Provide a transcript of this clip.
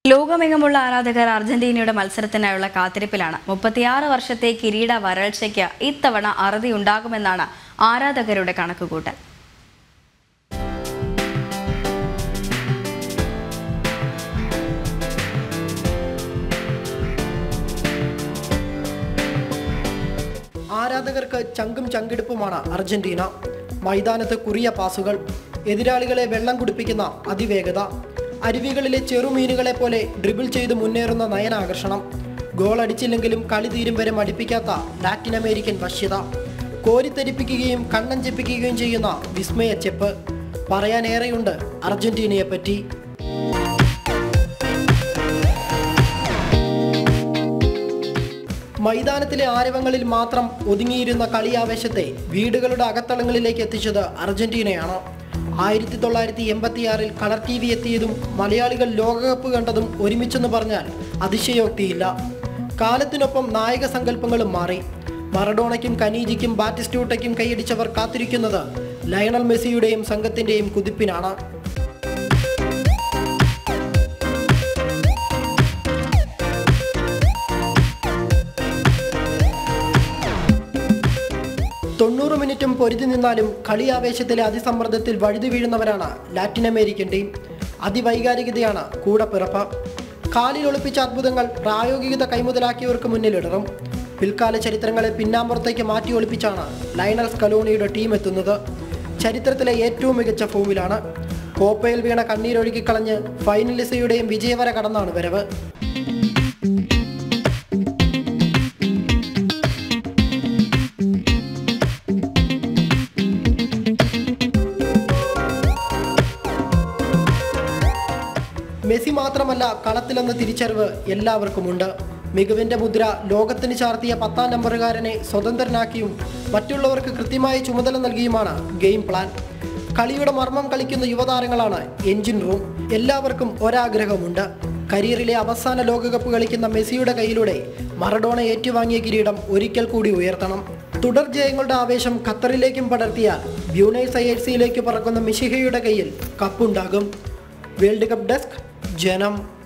ലോകമെങ്ങുമുള്ള ആരാധകർ അർജന്റീനയുടെ മത്സരത്തിനായുള്ള കാത്തിരിപ്പിലാണ് മുപ്പത്തിയാറ് വർഷത്തെ കിരീട വരൾച്ചയ്ക്ക് ഇത്തവണ അറുതി ഉണ്ടാകുമെന്നാണ് ആരാധകരുടെ കണക്കുകൂട്ടൽ ആരാധകർക്ക് ചങ്കും ചങ്കിടുപ്പുമാണ് അർജന്റീന മൈതാനത്ത് കുറിയ പാസുകൾ എതിരാളികളെ വെള്ളം കുടിപ്പിക്കുന്ന അതിവേഗത അരുവികളിലെ ചെറുമീനുകളെ പോലെ ഡ്രിബിൾ ചെയ്ത് മുന്നേറുന്ന നയനാകർഷണം ഗോൾ അടിച്ചില്ലെങ്കിലും കളി തീരും വരെ മടിപ്പിക്കാത്ത ലാറ്റിൻ അമേരിക്കൻ വശ്യത കോരിത്തെരിപ്പിക്കുകയും കണ്ണഞ്ചിപ്പിക്കുകയും ചെയ്യുന്ന വിസ്മയ ചെപ്പ് പറയാനേറെയുണ്ട് അർജന്റീനയെ പറ്റി മൈതാനത്തിലെ ആരവങ്ങളിൽ മാത്രം ഒതുങ്ങിയിരുന്ന കളിയാവേശത്തെ വീടുകളുടെ അകത്തളങ്ങളിലേക്ക് എത്തിച്ചത് അർജന്റീനയാണ് ആയിരത്തി തൊള്ളായിരത്തി എൺപത്തിയാറിൽ കളർ ടി വി എത്തിയതും മലയാളികൾ ലോകകപ്പ് കണ്ടതും ഒരുമിച്ചെന്ന് പറഞ്ഞാൽ അതിശയോക്തിയില്ല കാലത്തിനൊപ്പം നായക സങ്കല്പങ്ങളും മാറി മറഡോണയ്ക്കും കനീജിക്കും ബാറ്റിസ്റ്റൂട്ടയ്ക്കും കൈയടിച്ചവർ കാത്തിരിക്കുന്നത് ലയണൽ മെസ്സിയുടെയും സംഘത്തിന്റെയും കുതിപ്പിനാണ് തൊണ്ണൂറ് മിനിറ്റും പൊരുതി നിന്നാലും കളിയാവേശത്തിലെ അതിസമ്മർദ്ദത്തിൽ വഴുതി വീഴുന്നവരാണ് ലാറ്റിൻ അമേരിക്കൻ ടീം അതിവൈകാരികതയാണ് കൂടെ പിറപ്പ് കാലിൽ ഒളിപ്പിച്ച അത്ഭുതങ്ങൾ പ്രായോഗികത കൈമുതലാക്കിയവർക്ക് മുന്നിലിടറും പിൽക്കാല ചരിത്രങ്ങളെ പിന്നാമ്പുറത്തേക്ക് മാറ്റി ഒളിപ്പിച്ചാണ് ലയണൽ സ്കലോണിയുടെ ടീം എത്തുന്നത് ചരിത്രത്തിലെ ഏറ്റവും മികച്ച ഫോമിലാണ് കോപ്പയിൽ വീണ കണ്ണീരൊഴുക്കിക്കളഞ്ഞ് ഫൈനലിസയുടെയും വിജയവര കടന്നാണ് വരവ് മെസ്സി മാത്രമല്ല കളത്തിലെന്ന തിരിച്ചറിവ് എല്ലാവർക്കുമുണ്ട് മികവിന്റെ മുദ്ര ലോകത്തിന് ചാർത്തിയ പത്താം നമ്പറുകാരനെ സ്വതന്ത്രനാക്കിയും മറ്റുള്ളവർക്ക് കൃത്യമായ ചുമതല നൽകിയുമാണ് ഗെയിം പ്ലാൻ കളിയുടെ മർമ്മം കളിക്കുന്ന യുവതാരങ്ങളാണ് എഞ്ചിൻ റൂം എല്ലാവർക്കും ഒരാഗ്രഹമുണ്ട് കരിയറിലെ അവസാന ലോകകപ്പ് കളിക്കുന്ന മെസ്സിയുടെ കയ്യിലൂടെ മറഡോണ ഏറ്റുവാങ്ങിയ കിരീടം ഒരിക്കൽ കൂടി ഉയർത്തണം തുടർ ജയങ്ങളുടെ ആവേശം ഖത്തറിലേക്കും പടർത്തിയാൽ ബ്യൂണൈസ് അയേഴ്സിയിലേക്ക് പറക്കുന്ന മിഷിഹയുടെ കയ്യിൽ കപ്പുണ്ടാകും വേൾഡ് കപ്പ് ഡെസ്ക് ജനം